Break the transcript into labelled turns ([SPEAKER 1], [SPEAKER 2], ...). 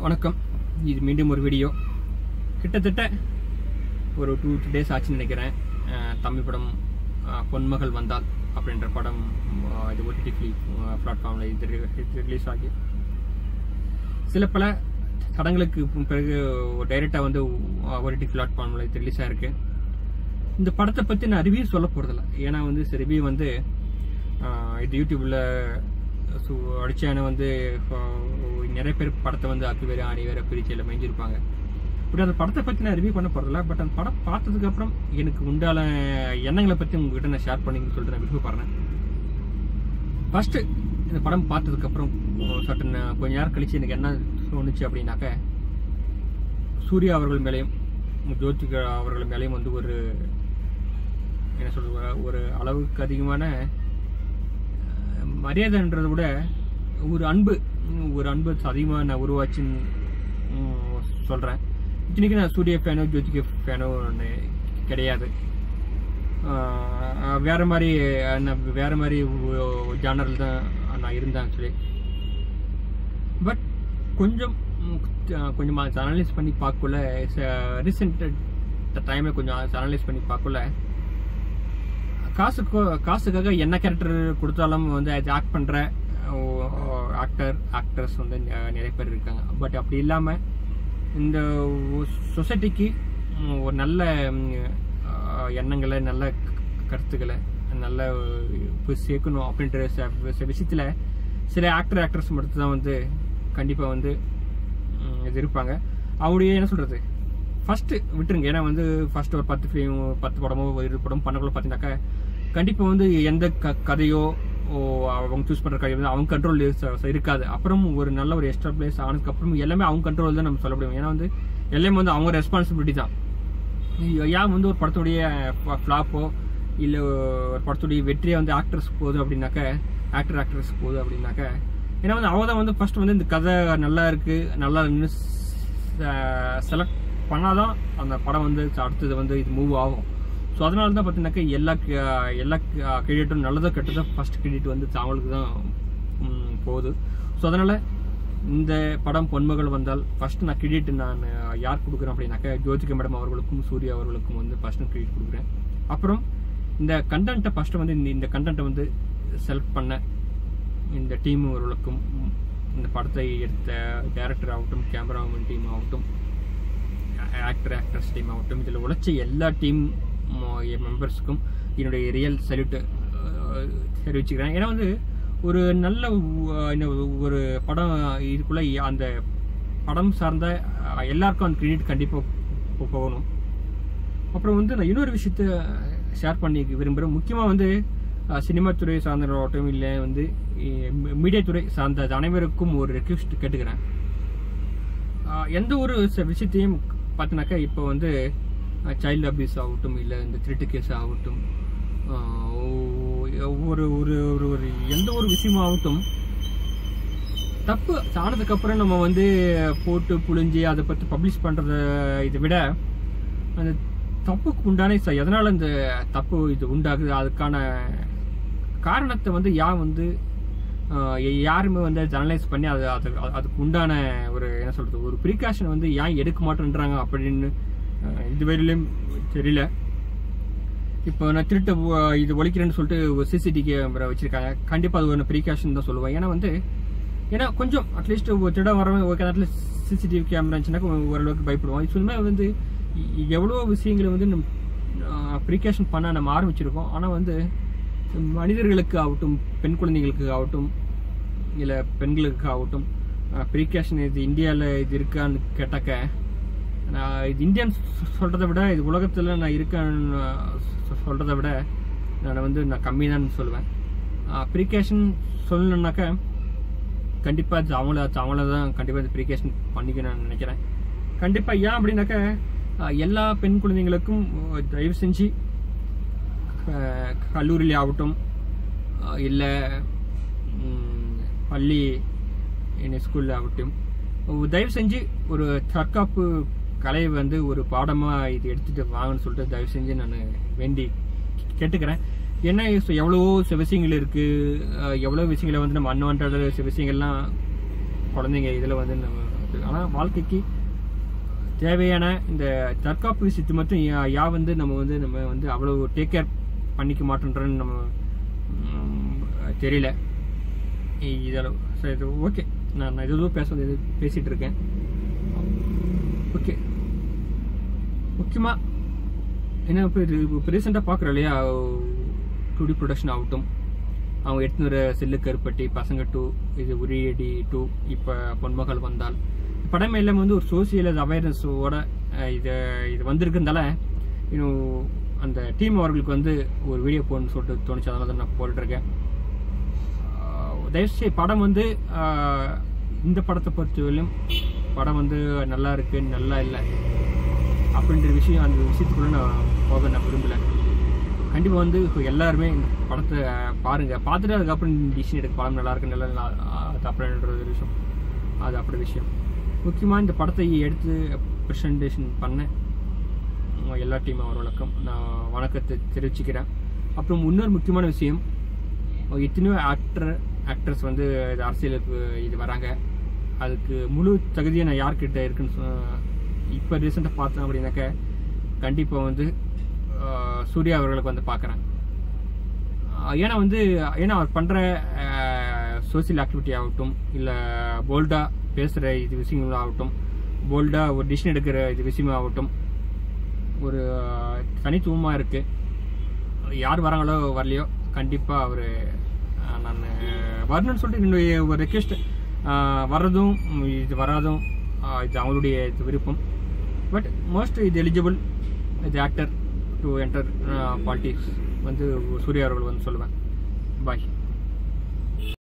[SPEAKER 1] வணக்கம் இது மீண்டும் ஒரு வீடியோ கிட்டத்தட்ட ஒரு டூ டேஸ் ஆச்சுன்னு நினைக்கிறேன் அஹ், தமிழ் படம் அஹ், பொன்மகள் வந்தால் அப்படின்ற படம் அஹ், இது ஓடிடி பிளாட்ஃபார்மில் இது ரிலீஸ் ஆகி சில பல தடங்களுக்கு பிறகு டைரெக்டாக வந்து ஓடிடி பிளாட்ஃபார்மில் இது ரிலீஸ் ஆயிருக்கு இந்த படத்தை பற்றி நான் ரிவ்யூ சொல்ல போகிறதில்ல ஏன்னா வந்து ரிவ்யூ வந்து ஆஹ், இது யூடியூப்ல ஸோ அடிச்சான வந்து ஆஹ், நிறைய பேர் படத்தை வந்து அக்கு வேறு ஆணி வேற பிரிச்சு எல்லாம் மேய்ஞ்சிருப்பாங்க பட் அந்த படத்தை பற்றி நான் ரிவ்யூ பண்ண போகிறதில்ல பட் அந்த படம் பார்த்ததுக்கு அப்புறம் எனக்கு உண்டான எண்ணங்களை பற்றி உங்ககிட்ட நான் ஷேர் பண்ணின்னு சொல்லிட்டு நான் விருப்பப்படுறேன் ஃபர்ஸ்ட் இந்த படம் பார்த்ததுக்கு அப்புறம் சட்டன் கொஞ்ச நேரம் கழிச்சு எனக்கு என்ன தோணுச்சு அப்படின்னாக்க சூர்யா அவர்கள் மேலேயும் ஜோதிகா அவர்கள் மேலேயும் வந்து ஒரு என்ன சொல்ற ஒரு அளவுக்கு அதிகமான அஹ், மரியாதைன்றதை விட ஒரு அன்பு உம், ஒரு அன்பு அதிகமாக நான் உருவாச்சுன்னு உம், சொல்றேன் இத்தனைக்கு நான் சூர்யா ஃபேனோ ஜோதிகா ஃபேனோ கிடையாது ஆஹ், வேற மாதிரி அஹ், நான் வேற மாதிரி ஜானரில் தான் நான் இருந்தேன் ஆக்சுவலி பட் கொஞ்சம் ம், அஹ், கொஞ்சம் அனலைஸ் பண்ணி பார்க்கல ரீசெண்ட் டைமில் கொஞ்சம் அனலைஸ் பண்ணி பார்க்கல காசுக்கு காசுக்காக என்ன கேரக்டர் கொடுத்தாலும் வந்து அது ஆக்ட் பண்ணுற ஆக்டர் ஆக்டர்ஸ் வந்து நெ- நிறைய பேர் இருக்காங்க பட் அப்படி இல்லாமல் இந்த சொசைட்டிக்கு ஒரு நல்ல ம், அஹ், எண்ணங்களை நல்ல க- கருத்துக்களை நல்ல போய் சேர்க்கணும் அப்படின்ற ச- ச- விஷயத்தில் சில ஆக்டர் ஆக்ட்ரஸ் மட்டும் தான் வந்து கண்டிப்பாக வந்து ம், இது இருப்பாங்க அவருடைய என்ன சொல்கிறது ஃபர்ஸ்ட் விட்டுருங்க ஏன்னா வந்து ஃபர்ஸ்ட் ஒரு பத்து ஃபிலிம் பத்து படமோ இருபது படம் பண்ணக்குள்ள பார்த்தீங்கன்னாக்கா கண்டிப்பாக வந்து எந்த க கதையோ ஓ, அவங்க சூஸ் பண்ணுற கதை வந்து அவங்க கண்ட்ரோல் இருக்காது அப்புறம் ஒரு நல்ல ஒரு எக்ஸ்ட்ரா பிளேஸ் ஆனதுக்கு அப்புறம் எல்லாமே அவங்க கண்ட்ரோல் தான் நம்ம சொல்ல முடியும் ஏன்னா வந்து எல்லாமே வந்து அவங்க ரெஸ்பான்சிபிலிட்டி தான் ஏன் வந்து ஒரு படத்துடைய ஃப்ளாப்போ இல்லை ஒரு படத்துடைய வெற்றியை வந்து ஆக்டர்ஸ் போகுது அப்படின்னாக்க ஆக்டர் ஆக்ட்ரஸ் போகுது அப்படின்னாக்க ஏன்னா வந்து அவங்க தான் வந்து ஃபர்ஸ்ட் வந்து இந்த கதை நல்லா இருக்கு நல்லா செலக்ட் பண்ணாதான் அந்த படம் வந்து அடுத்தது வந்து இது மூவ் ஆகும் ஸோ அதனால தான் பார்த்தீங்கன்னாக்கா எல்லா க- எல்லா கிரெடிட்டும் நல்லதோ கெட்டதோ ஃபர்ஸ்ட் கிரெடிட் வந்து அவங்களுக்கு தான் ம், போகுது ஸோ அதனால இந்த படம் பொன்மகள் வந்தால் ஃபர்ஸ்ட் நான் கிரெடிட் நான் யார் கொடுக்குறேன் அப்படின்னாக்கா ஜோதிகா மேடம் அவர்களுக்கும் சூர்யா அவர்களுக்கும் வந்து ஃபர்ஸ்ட் கிரெடிட் கொடுக்குறேன் அப்புறம் இந்த கண்டென்ட்டை ஃபர்ஸ்ட் வந்து இந்த இந்த கண்டென்ட்டை வந்து செலக்ட் பண்ண இந்த டீம் அவர்களுக்கும் ம், இந்த படத்தை எடுத்த டைரக்டர் ஆகட்டும் கேமராமேன் டீம் ஆகட்டும் ஆக்டர் ஆக்ட்ரஸ் டீம் ஆகட்டும் இதில் உழைச்ச எல்லா டீம் மெம்பர்ஸுக்கும் என்னுடைய ரியல் சல்யூட் தெரிவிச்சுக்கிறேன் ஏன்னா வந்து ஒரு நல்ல உ- என்ன ஒரு படம் இதுக்குள்ள அந்த படம் சார்ந்த அஹ், எல்லாருக்கும் அந்த கிரெடிட் கண்டிப்பாக போகணும் அப்புறம் வந்து நான் இன்னொரு விஷயத்த ஷேர் பண்ணி விரும்புகிறேன் முக்கியமாக வந்து அஹ், சினிமா துறை சார்ந்தவர்களாகட்டும் இல்லை வந்து அஹ், மீடியா துறை சார்ந்த அனைவருக்கும் ஒரு ரெக்வஸ்ட் கேட்டுக்கிறேன் ஆஹ் எந்த ஒரு ச- விஷயத்தையும் பார்த்தினாக்கா இப்போ வந்து சைல்டு அபியூஸ் ஆகட்டும் இல்லை இந்த திருட்டு கேஸ் ஆகட்டும் ஆஹ் ஒ- ஒரு ஒரு ஒரு ஒரு எந்த ஒரு விஷயமாகட்டும் தப்பு ஆனதுக்கு அப்புறம் நம்ம வந்து போட்டு புழிஞ்சு அதை பற்றி பப்ளிஷ் பண்ணுறத இதை விட அந்த தப்புக்கு உண்டான ச- எதனால இந்த தப்பு இது உண்டாகுது அதுக்கான காரணத்தை வந்து யார் வந்து ஆஹ் யா- யாருமே வந்து அனலைஸ் பண்ணி அது அது அதுக்கு உண்டான ஒரு என்ன சொல்றது ஒரு ப்ரிகாஷன் வந்து ஏன் எடுக்க மாட்டேன்றாங்க அப்படின்னு ஆஹ் இதுவரையிலும் தெரியல இப்போ நான் திருட்ட ஒ- இது ஒழிக்கிறேன்னு சொல்லிட்டு ஒரு சிசிடிவி கேமரா வச்சிருக்காங்க கண்டிப்பா அது ஒரு ப்ரீகாஷன் தான் சொல்லுவேன் ஏன்னா வந்து ஏன்னா கொஞ்சம் அட்லீஸ்ட் ஒரு திருடம் வரவன் ஒரு நேரத்தில் சிசிடிவி கேமரா இருந்துச்சுன்னா ஓரளவுக்கு பயப்படுவோம் இது சொல்லுமே வந்து எ- எவ்வளவோ விஷயங்களை வந்து நம்ம ப்ரிகாஷன் பண்ண நம்ம ஆரம்பிச்சிருக்கோம் ஆனால் வந்து மனிதர்களுக்கு ஆகட்டும் பெண் குழந்தைகளுக்கு ஆகட்டும் இல்லை பெண்களுக்கு ஆகட்டும் ப்ரிகாஷன் இது இந்தியாவில் இது இருக்கான்னு கேட்டாக்க நான் இது இந்தியன் சொல்கிறத விட இது உலகத்தில் நான் இருக்கேன்னு சொல்கிறத விட நான் வந்து நான் கம்மி தான் சொல்லுவேன் ப்ரிகாஷன் சொல்லணுன்னாக்கா கண்டிப்பாக அது அவங்கள அது அவங்கள தான் கண்டிப்பாக இந்த ப்ரிகாஷன் பண்ணிக்க நான் நினைக்கிறேன் கண்டிப்பாக ஏன் அப்படின்னாக்கா அஹ், எல்லா பெண் குழந்தைங்களுக்கும் அஹ், தயவு செஞ்சு அஹ், கல்லூரியிலே ஆகட்டும் இல்லை பள்ளி ஸ்கூலில் ஆகட்டும் ஒரு தயவு செஞ்சு ஒரு தற்காப்பு கலையை வந்து ஒரு பாடமாக இது எடுத்துகிட்டு வாங்கன்னு சொல்லிட்டு தயவு செஞ்சு நான் வேண்டி கேட்டுக்கிறேன் ஏன்னா so எவ்வளவோ சில விஷயங்கள் இருக்குது எவ்வளோ விஷயங்களை வந்து நம்ம அன்வான்ட் சில விஷயங்கள்லாம் குழந்தைங்க இதில் வந்து நம்ம இருக்குது ஆனால் வாழ்க்கைக்கு தேவையான இந்த தற்காப்பு விஷயத்து மட்டும் யா யா வந்து நம்ம வந்து நம்ம வந்து அவ்வளோ டேக் கேர் பண்ணிக்க மாட்டோன்றன்னு நம்ம ம், தெரியல இ- இதெல்லாம் சரி இது ஓகே நான் நான் எதுவும் பேச வேண்டியது பேசிகிட்டு இருக்கேன் ஓகே முக்கியமாக ஏன்னா இப்போ இப்போ ரீசெண்டாக பார்க்குறோம் இல்லையா டூ டி ப்ரொடக்ஷன் ஆகட்டும் அவங்க எடுத்துன்னு வர செல்லு கருப்பட்டி பசங்க டூ இது உரியடி டூ இப்போ பொன்மகள் வந்தால் படமே எல்லாமே வந்து ஒரு சோசியல் அவேர்னஸோட இது இது வந்திருக்கிறதால இன்னும் அந்த டீம் அவர்களுக்கு வந்து ஒரு வீடியோ போடணும்னு சொல்லிட்டு தோணுச்சு அதனால தான் நான் போட்டுருக்கேன் தயவுசெய்து படம் வந்து ஆஹ், இந்த படத்தை பொறுத்தவரையிலும் படம் வந்து நல்லா இருக்கு நல்லா இல்லை அப்படின்ற விஷயம் அந்த விஷயத்துக்குள்ள நான் போக நான் விரும்பல கண்டிப்பாக வந்து இப்போ எல்லாருமே இந்த படத்தை பாருங்க பார்த்துட்டு அதுக்கப்புறம் டிசிஷன் எடுக்க படம் நல்லா இருக்கு நல்லா இல்ல, அது அப்படின்ற ஒரு விஷயம் அது அப்படி விஷயம் முக்கியமாக இந்த படத்தை எடுத்து ப்ரெசன்டேஷன் பண்ண உங்க எல்லா டீம் அவர்களுக்கும் நான் வணக்கத்தை தெரிவிச்சுக்கிறேன் அப்புறம் இன்னொரு முக்கியமான விஷயம் எத்தனையோ ஆக்டர் ஆக்ட்ரஸ் வந்து இது அரசியலுக்கு இது வராங்க அதுக்கு முழு தகுதியை நான் யார்கிட்ட இருக்குன்னு சொ- இப்போ ரீசெண்டாக பார்த்தேன் அப்படின்னாக்க கண்டிப்பாக வந்து ஆஹ், சூர்யா அவர்களுக்கு வந்து பார்க்குறேன் ஏன்னா வந்து ஏன்னா அவர் பண்ணுற சோசியல் ஆக்டிவிட்டி ஆகட்டும் இல்லை போல்டாக பேசுகிற இது விஷயங்கள் ஆகட்டும் போல்டாக ஒரு டிசிஷன் எடுக்கிற இது விஷயமாகட்டும் ஒரு தனித்துவமாக இருக்குது யார் வராங்களோ வரலையோ கண்டிப்பாக அவர் நான் வரணும்னு சொல்லிட்டு என்னுடைய ஒரு ரெக்வெஸ்ட் வர்றதும் ம், இது வராதும் ஆஹ், இது அவங்களுடைய இது விருப்பம் பட் மோஸ்ட் இது எலிஜிபிள் இது ஆக்டர் டு என்டர் பாலிட்டிக்ஸ் வந்து சூர்யா அவர்கள் வந்து சொல்லுவேன் பாய்